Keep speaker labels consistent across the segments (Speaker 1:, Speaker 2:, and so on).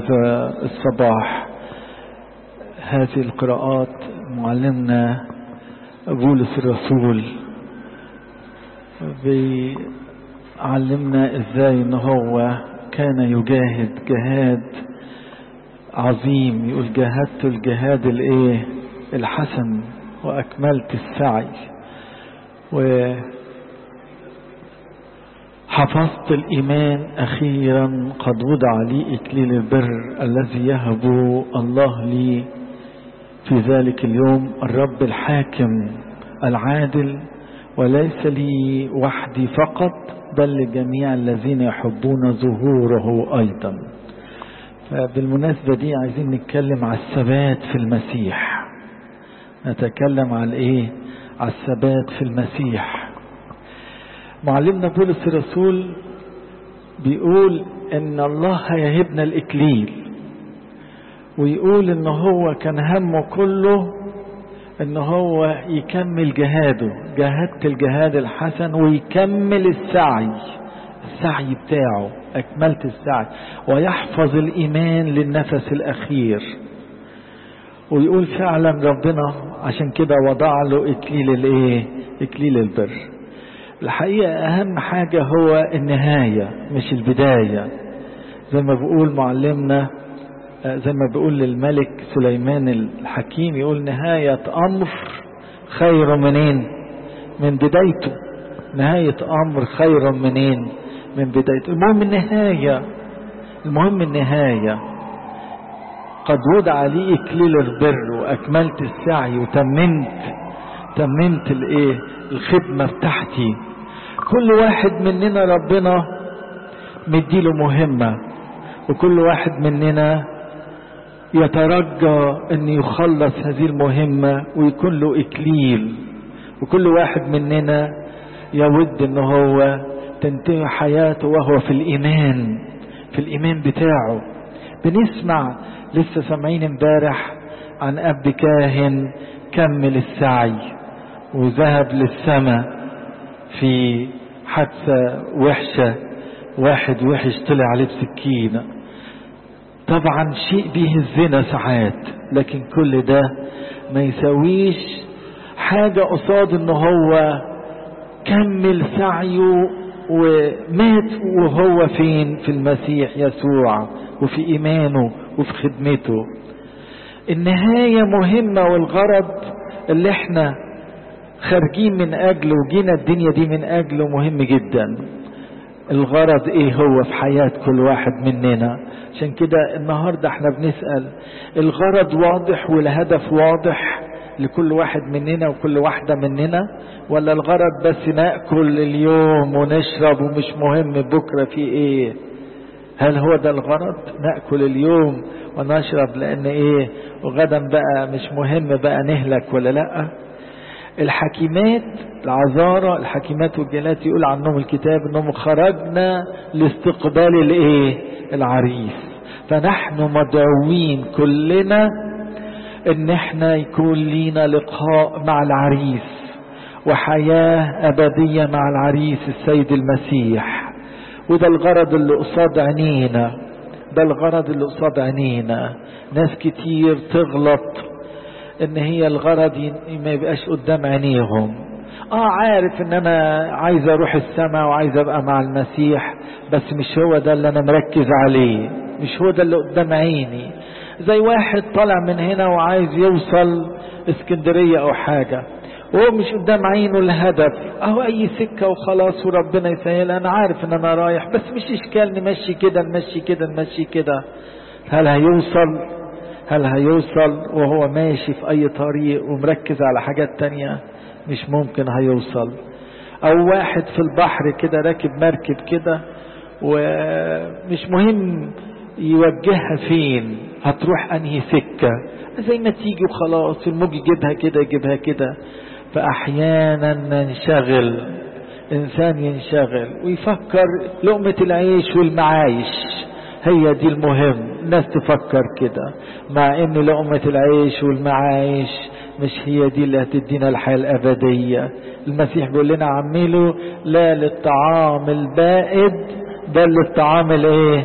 Speaker 1: هذا الصباح هذه القراءات معلمنا بولس الرسول بيعلمنا ازاي ان هو كان يجاهد جهاد عظيم يقول جاهدت الجهاد الايه الحسن واكملت السعي و حفظت الإيمان أخيرا قد وضع لي إكليل البر الذي يهب الله لي في ذلك اليوم الرب الحاكم العادل وليس لي وحدي فقط بل لجميع الذين يحبون ظهوره أيضا فبالمناسبة دي عايزين نتكلم على الثبات في المسيح نتكلم على ايه على الثبات في المسيح معلمنا بولس الرسول بيقول ان الله هيهبنا الاكليل ويقول ان هو كان همه كله ان هو يكمل جهاده جاهدت الجهاد الحسن ويكمل السعي السعي بتاعه اكملت السعي ويحفظ الايمان للنفس الاخير ويقول فعلا ربنا عشان كده وضع له اكليل الايه اكليل البر الحقيقة أهم حاجة هو النهاية مش البداية زي ما بيقول معلمنا زي ما بيقول للملك سليمان الحكيم يقول نهاية أمر خير منين من بدايته نهاية أمر خير منين من بدايته المهم النهاية المهم النهاية قد وضع لي إكليل البر وأكملت السعي وتممت تممت الإيه الخدمة بتاعتي كل واحد مننا ربنا مديله مهمة وكل واحد مننا يترجى ان يخلص هذه المهمة ويكون له اكليل وكل واحد مننا يود ان هو تنتهي حياته وهو في الايمان في الايمان بتاعه بنسمع لسه سامعين امبارح عن اب كاهن كمل السعي وذهب للسماء في حادثة وحشة واحد وحش طلع عليه بسكينة طبعا شيء بيهزنا ساعات لكن كل ده ما يساويش حاجة قصاد ان هو كمل سعيه ومات وهو فين في المسيح يسوع وفي ايمانه وفي خدمته النهاية مهمة والغرض اللي احنا خارجين من اجله وجينا الدنيا دي من اجله مهم جدا الغرض ايه هو في حياة كل واحد مننا عشان كده النهاردة احنا بنسأل الغرض واضح والهدف واضح لكل واحد مننا وكل واحدة مننا ولا الغرض بس نأكل اليوم ونشرب ومش مهم بكرة في ايه هل هو ده الغرض نأكل اليوم ونشرب لان ايه وغدا بقى مش مهم بقى نهلك ولا لأ الحكيمات العذارى الحكيمات والجلات يقول عنهم الكتاب انهم خرجنا لاستقبال الايه العريس فنحن مدعوين كلنا ان احنا يكون لينا لقاء مع العريس وحياة ابدية مع العريس السيد المسيح وده الغرض اللي قصاد عينينا ده الغرض اللي قصاد عينينا ناس كتير تغلط ان هي الغرض ما يبقاش قدام عينيهم اه عارف ان انا عايز اروح السماء وعايز ابقى مع المسيح بس مش هو ده اللي انا مركز عليه مش هو ده اللي قدام عيني زي واحد طالع من هنا وعايز يوصل اسكندرية او حاجة وهو مش قدام عينه الهدف اهو اي سكة وخلاص وربنا يسهل انا عارف ان انا رايح بس مش اشكال نمشي كده نمشي كده نمشي كده هل هيوصل هل هيوصل وهو ماشي في اي طريق ومركز على حاجات تانية مش ممكن هيوصل او واحد في البحر كده راكب مركب كده ومش مهم يوجهها فين هتروح انهي سكة زي ما تيجي وخلاص الموج يجيبها كده يجيبها كده فاحيانا ننشغل انسان ينشغل ويفكر لقمة العيش والمعايش هي دي المهم الناس تفكر كده مع ان لقمة العيش والمعايش مش هي دي اللي هتدينا الحياة الأبدية المسيح بيقول لنا عملوا لا للطعام البائد بل للطعام الايه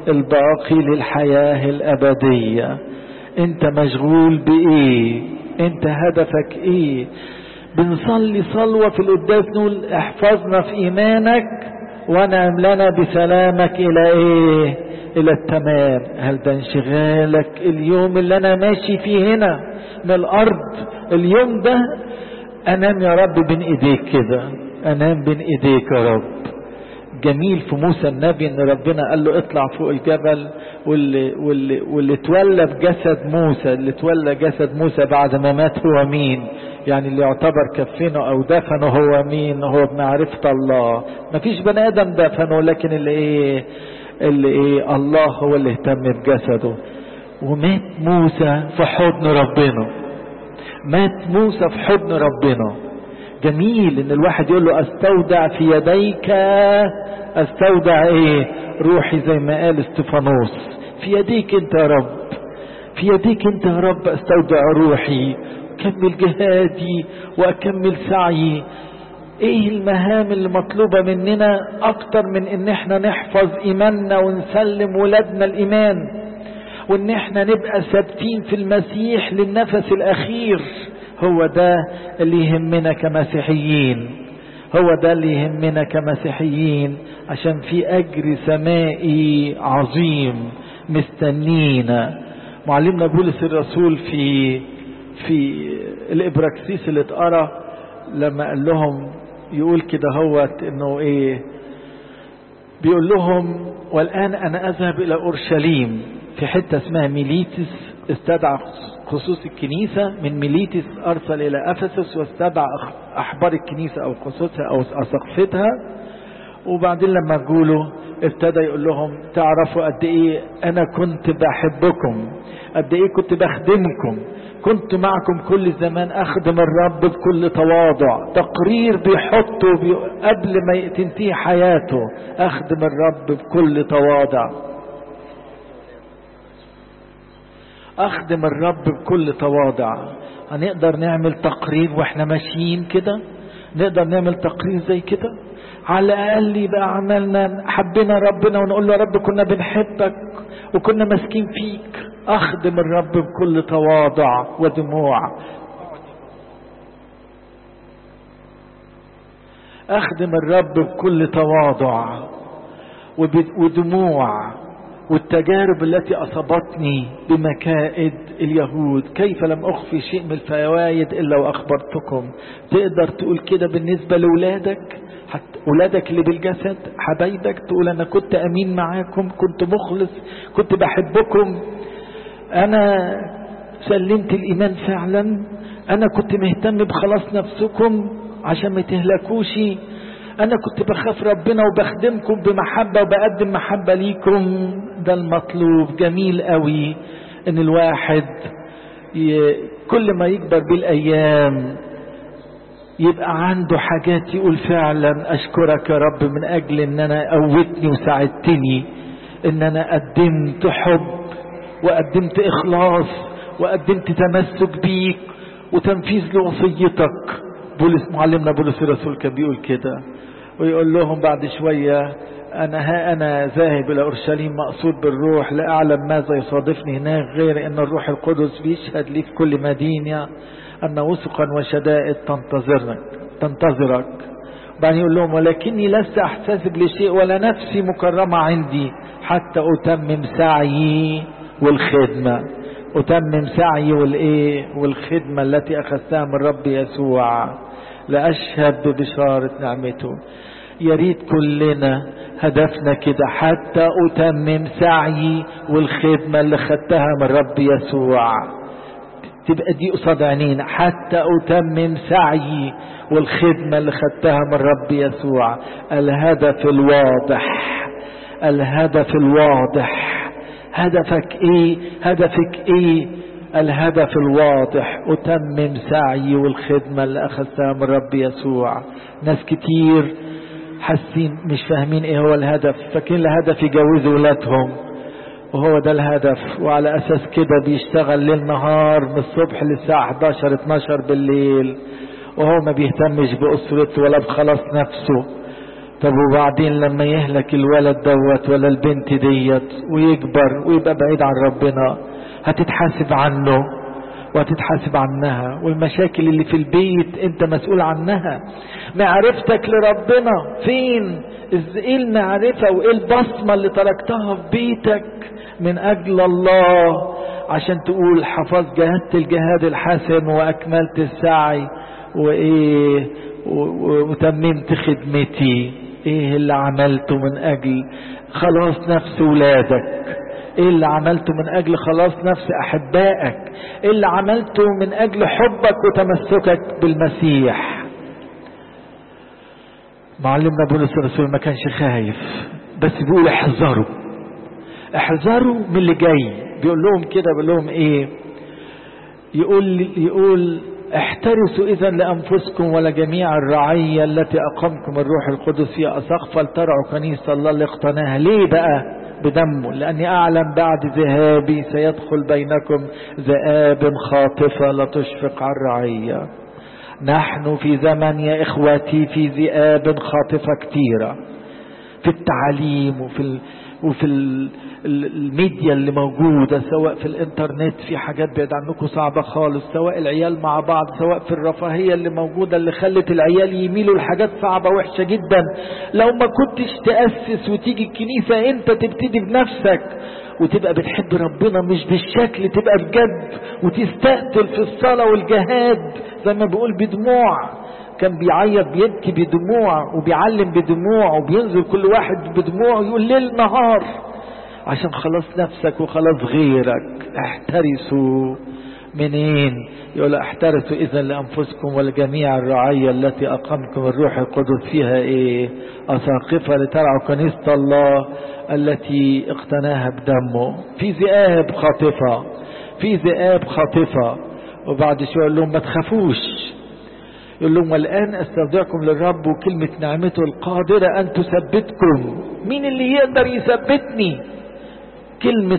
Speaker 1: الباقي للحياة الأبدية انت مشغول بإيه انت هدفك ايه بنصلي صلوة في القداس نقول احفظنا في ايمانك ونعم لنا بسلامك الى ايه الى التمام هل ده انشغالك اليوم اللي انا ماشي فيه هنا من الارض اليوم ده انام يا رب بين ايديك كده انام بين ايديك يا رب جميل في موسى النبي ان ربنا قال له اطلع فوق الجبل واللي, واللي, واللي تولى بجسد موسى اللي تولى جسد موسى بعد ما مات هو مين يعني اللي يعتبر كفنه او دفنه هو مين هو بمعرفة الله مفيش بني ادم دفنه لكن اللي ايه اللي ايه الله هو اللي اهتم بجسده ومات موسى في حضن ربنا مات موسى في حضن ربنا جميل ان الواحد يقول له استودع في يديك استودع ايه روحي زي ما قال استفانوس في يديك انت يا رب في يديك انت يا رب استودع روحي اكمل جهادي واكمل سعيي ايه المهام اللي مطلوبة مننا اكتر من ان احنا نحفظ ايماننا ونسلم ولادنا الايمان وان احنا نبقى ثابتين في المسيح للنفس الاخير هو ده اللي يهمنا كمسيحيين هو ده اللي يهمنا كمسيحيين عشان في اجر سمائي عظيم مستنينا معلمنا بولس الرسول في في الابراكسيس اللي اتقرا لما قال لهم يقول كده هوت انه ايه بيقول لهم والان انا اذهب الى اورشليم في حته اسمها ميليتس استدعى خصوص الكنيسة من ميليتس أرسل إلى أفسس واستدعى أحبار الكنيسة أو خصوصها أو أسقفتها وبعدين لما قولوا ابتدى يقول لهم تعرفوا قد إيه أنا كنت بحبكم قد إيه كنت بخدمكم كنت معكم كل زمان أخدم الرب بكل تواضع تقرير بيحطه بي قبل ما تنتهي حياته أخدم الرب بكل تواضع اخدم الرب بكل تواضع هنقدر نعمل تقرير واحنا ماشيين كده نقدر نعمل تقرير زي كده على الاقل يبقى عملنا حبينا ربنا ونقول له يا رب كنا بنحبك وكنا ماسكين فيك اخدم الرب بكل تواضع ودموع اخدم الرب بكل تواضع ودموع والتجارب التي أصابتني بمكائد اليهود كيف لم أخفي شيء من الفوائد إلا وأخبرتكم تقدر تقول كده بالنسبة لأولادك حتى أولادك اللي بالجسد حبايبك تقول أنا كنت أمين معاكم كنت مخلص كنت بحبكم أنا سلمت الإيمان فعلا أنا كنت مهتم بخلاص نفسكم عشان ما تهلكوش انا كنت بخاف ربنا وبخدمكم بمحبة وبقدم محبة ليكم ده المطلوب جميل قوي ان الواحد ي... كل ما يكبر بالايام يبقى عنده حاجات يقول فعلا اشكرك يا رب من اجل ان انا قوتني وساعدتني ان انا قدمت حب وقدمت اخلاص وقدمت تمسك بيك وتنفيذ لوصيتك بولس معلمنا بولس الرسول كان بيقول كده ويقول لهم بعد شوية أنا ها أنا ذاهب إلى أورشليم مقصود بالروح لا أعلم ماذا يصادفني هناك غير أن الروح القدس بيشهد لي في كل مدينة أن وثقا وشدائد تنتظرك تنتظرك بعدين يقول لهم ولكني لست أحتسب لشيء ولا نفسي مكرمة عندي حتى أتمم سعيي والخدمة أتمم سعي والإيه والخدمة التي أخذتها من رب يسوع لأشهد ببشارة نعمته يا ريت كلنا هدفنا كده حتى أتمم سعيي والخدمة اللي خدتها من رب يسوع تبقى دي قصاد عينينا حتى أتمم سعيي والخدمة اللي خدتها من رب يسوع الهدف الواضح الهدف الواضح هدفك ايه هدفك ايه الهدف الواضح اتمم سعي والخدمة اللي اخذتها من رب يسوع ناس كتير حاسين مش فاهمين ايه هو الهدف فاكرين الهدف يجوزوا ولادهم وهو ده الهدف وعلى اساس كده بيشتغل ليل نهار من الصبح للساعة 11 12 بالليل وهو ما بيهتمش بأسرته ولا بخلاص نفسه طب وبعدين لما يهلك الولد دوت ولا البنت ديت ويكبر ويبقى بعيد عن ربنا هتتحاسب عنه وهتتحاسب عنها والمشاكل اللي في البيت انت مسؤول عنها معرفتك لربنا فين ايه المعرفة وايه البصمة اللي تركتها في بيتك من اجل الله عشان تقول حفظت جهدت الجهاد الحسن واكملت السعي وايه وتممت خدمتي ايه اللي عملته من اجل خلاص نفس ولادك ايه اللي عملته من اجل خلاص نفس احبائك ايه اللي عملته من اجل حبك وتمسكك بالمسيح معلمنا بولس الرسول ما كانش خايف بس بيقول احذروا احذروا من اللي جاي بيقول لهم كده بيقول لهم ايه يقول يقول احترسوا اذا لانفسكم ولجميع الرعيه التي اقامكم الروح القدس في اساق فلترعوا كنيسه الله اللي اقتناها ليه بقى بدمه لاني اعلم بعد ذهابي سيدخل بينكم ذئاب خاطفه لا تشفق على الرعيه نحن في زمن يا اخوتي في ذئاب خاطفه كتيره في التعليم وفي ال... وفي ال... الميديا اللي موجودة سواء في الانترنت في حاجات بعيد عنكم صعبة خالص سواء العيال مع بعض سواء في الرفاهية اللي موجودة اللي خلت العيال يميلوا لحاجات صعبة وحشة جدا لو ما كنتش تأسس وتيجي الكنيسة انت تبتدي بنفسك وتبقى بتحب ربنا مش بالشكل تبقى بجد وتستقتل في الصلاة والجهاد زي ما بيقول بدموع كان بيعيط بيبكي بدموع وبيعلم بدموع وبينزل كل واحد بدموع يقول ليل نهار عشان خلاص نفسك وخلاص غيرك احترسوا منين يقول احترسوا اذا لانفسكم ولجميع الرعية التي اقامكم الروح القدس فيها ايه اساقفة لترعوا كنيسة الله التي اقتناها بدمه في ذئاب خاطفة في ذئاب خاطفة وبعد شوية يقول لهم ما تخافوش يقول لهم والآن استودعكم للرب وكلمة نعمته القادرة أن تثبتكم مين اللي يقدر يثبتني كلمة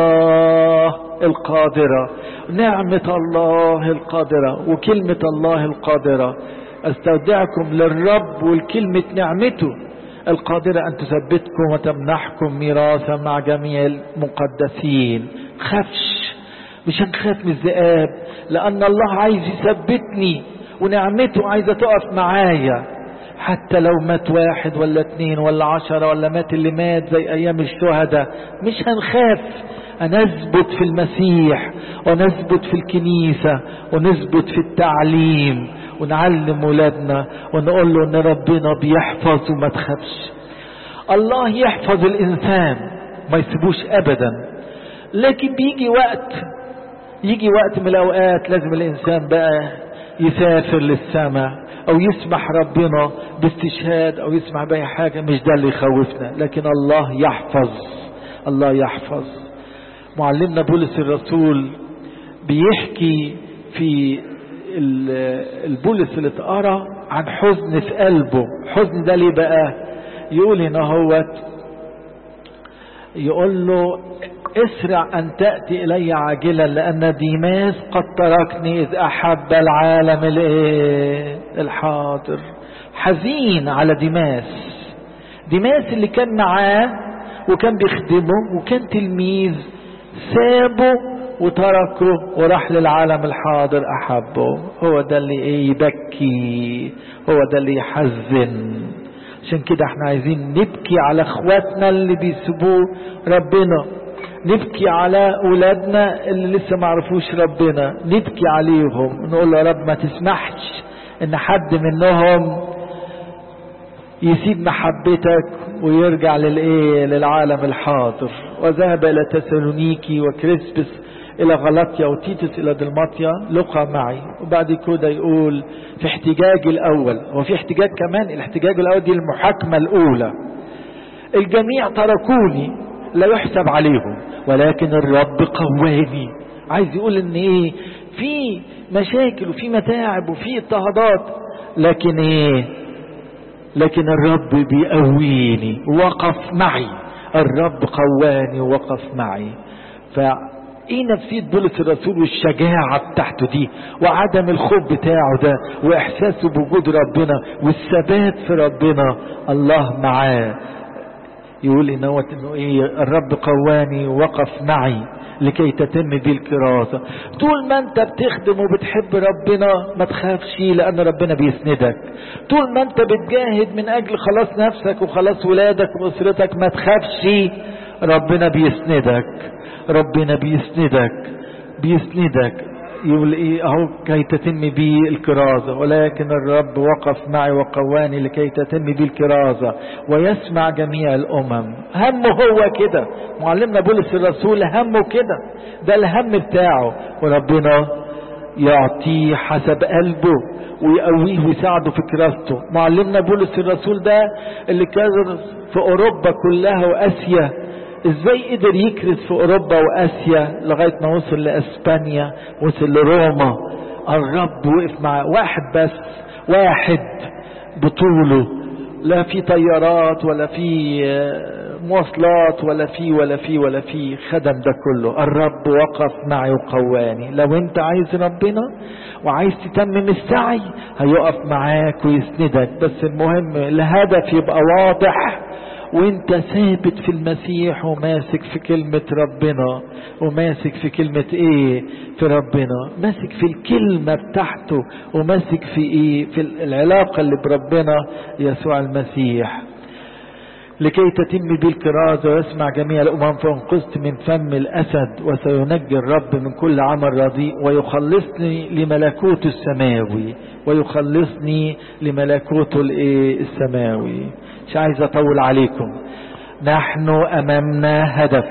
Speaker 1: الله القادرة نعمة الله القادرة وكلمة الله القادرة استودعكم للرب والكلمة نعمته القادرة أن تثبتكم وتمنحكم ميراثا مع جميع المقدسين خافش مش هنخاف من الذئاب لأن الله عايز يثبتني ونعمته عايزة تقف معايا حتى لو مات واحد ولا اتنين ولا عشرة ولا مات اللي مات زي ايام الشهداء مش هنخاف نثبت في المسيح ونثبت في الكنيسة ونثبت في التعليم ونعلم ولادنا ونقول له ان ربنا بيحفظ وما تخافش الله يحفظ الانسان ما يسيبوش ابدا لكن بيجي وقت يجي وقت من الاوقات لازم الانسان بقى يسافر للسماء او يسمح ربنا باستشهاد او يسمح باي حاجة مش ده اللي يخوفنا لكن الله يحفظ الله يحفظ معلمنا بولس الرسول بيحكي في البولس اللي اتقرا عن حزن في قلبه حزن ده ليه بقى يقول هنا هوت يقول له اسرع ان تأتي الي عاجلا لان ديماس قد تركني اذ احب العالم الايه الحاضر حزين على ديماس ديماس اللي كان معاه وكان بيخدمه وكان تلميذ سابه وتركه وراح للعالم الحاضر احبه هو ده اللي ايه يبكي هو ده اللي يحزن عشان كده احنا عايزين نبكي على اخواتنا اللي بيسيبوه ربنا نبكي على اولادنا اللي لسه ما عرفوش ربنا نبكي عليهم نقول له يا رب ما تسمحش ان حد منهم يسيب محبتك ويرجع للايه للعالم الحاضر وذهب الى تسالونيكي وكريسبس الى غلطيا وتيتس الى دلماطيا لقى معي وبعد كده يقول في احتجاج الاول هو في احتجاج كمان الاحتجاج الاول دي المحاكمة الاولى الجميع تركوني لا يحسب عليهم ولكن الرب قواني عايز يقول ان ايه في مشاكل وفي متاعب وفي اضطهادات لكن ايه لكن الرب بيقويني وقف معي الرب قواني ووقف معي ايه نفسية بولس الرسول والشجاعة بتاعته دي وعدم الخوف بتاعه ده واحساسه بوجود ربنا والثبات في ربنا الله معاه يقول ان هو انه ايه الرب قواني وقف معي لكي تتم بي الكراسة طول ما انت بتخدم وبتحب ربنا ما تخافش لان ربنا بيسندك طول ما انت بتجاهد من اجل خلاص نفسك وخلاص ولادك واسرتك ما تخافش ربنا بيسندك ربنا بيسندك بيسندك يقول ايه اهو كي تتم بي الكرازة ولكن الرب وقف معي وقواني لكي تتم بي الكرازة ويسمع جميع الامم همه هو كده معلمنا بولس الرسول همه كده ده الهم بتاعه وربنا يعطيه حسب قلبه ويقويه ويساعده في كراسته معلمنا بولس الرسول ده اللي كان في اوروبا كلها واسيا ازاي قدر يكرز في اوروبا واسيا لغايه ما وصل لاسبانيا وصل لروما الرب وقف مع واحد بس واحد بطوله لا في طيارات ولا في مواصلات ولا في ولا في ولا في خدم ده كله الرب وقف معي وقواني لو انت عايز ربنا وعايز تتمم السعي هيقف معاك ويسندك بس المهم الهدف يبقى واضح وانت ثابت في المسيح وماسك في كلمة ربنا وماسك في كلمة ايه في ربنا ماسك في الكلمة بتاعته وماسك في ايه في العلاقة اللي بربنا يسوع المسيح لكي تتم بي الكرازة ويسمع جميع الأمم فانقذت من فم الأسد وسينجي الرب من كل عمل رديء ويخلصني لملكوت السماوي ويخلصني لملكوت السماوي مش عايز أطول عليكم نحن أمامنا هدف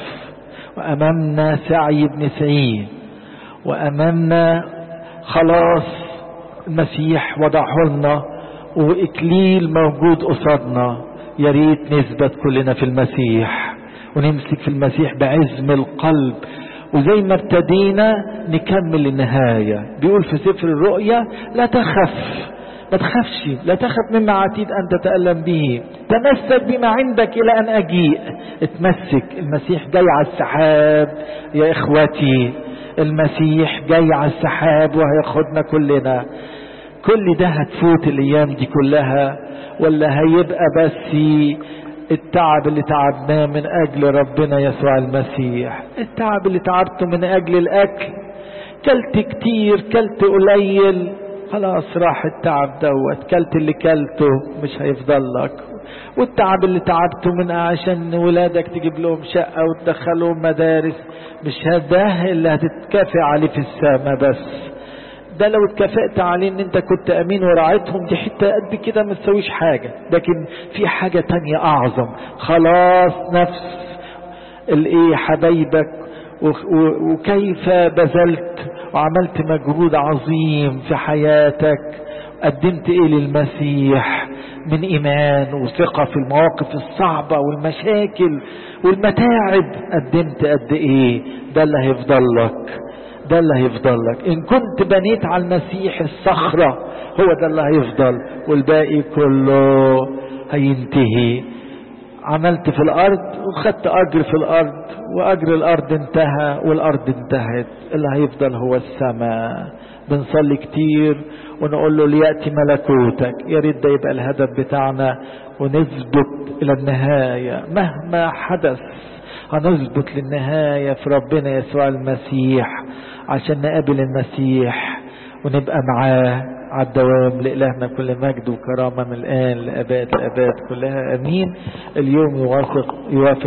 Speaker 1: وأمامنا سعي بن سعيد وأمامنا خلاص المسيح وضعه لنا وإكليل موجود قصادنا يا ريت نثبت كلنا في المسيح ونمسك في المسيح بعزم القلب وزي ما ابتدينا نكمل النهاية بيقول في سفر الرؤيا لا تخف ما تخافش لا تخف مما عتيد أن تتألم به تمسك بما عندك إلى أن أجيء اتمسك المسيح جاي على السحاب يا إخوتي المسيح جاي على السحاب وهياخدنا كلنا كل ده هتفوت الأيام دي كلها ولا هيبقى بس التعب اللي تعبناه من أجل ربنا يسوع المسيح التعب اللي تعبته من أجل الأكل كلت كتير كلت قليل خلاص راح التعب دوت كلت اللي كلته مش هيفضل لك والتعب اللي تعبته من عشان ولادك تجيب لهم شقة وتدخلهم مدارس مش ده اللي هتتكافئ عليه في السماء بس ده لو اتكافئت عليه ان انت كنت امين وراعيتهم دي حتة قد كده ما تسويش حاجة لكن في حاجة تانية اعظم خلاص نفس الايه حبايبك وكيف بذلت وعملت مجهود عظيم في حياتك قدمت ايه للمسيح من ايمان وثقة في المواقف الصعبة والمشاكل والمتاعب قدمت قد ايه ده اللي هيفضل لك ده اللي هيفضل لك ان كنت بنيت على المسيح الصخرة هو ده اللي هيفضل والباقي كله هينتهي عملت في الارض وخدت اجر في الارض واجر الارض انتهى والارض انتهت اللي هيفضل هو السماء بنصلي كتير ونقول له ليأتي ملكوتك يا ريت ده يبقى الهدف بتاعنا ونثبت الى النهاية مهما حدث هنثبت للنهاية في ربنا يسوع المسيح عشان نقابل المسيح ونبقى معاه على الدوام لإلهنا كل مجد وكرامة من الآن لأباد الأباد كلها أمين اليوم يوافق يوافق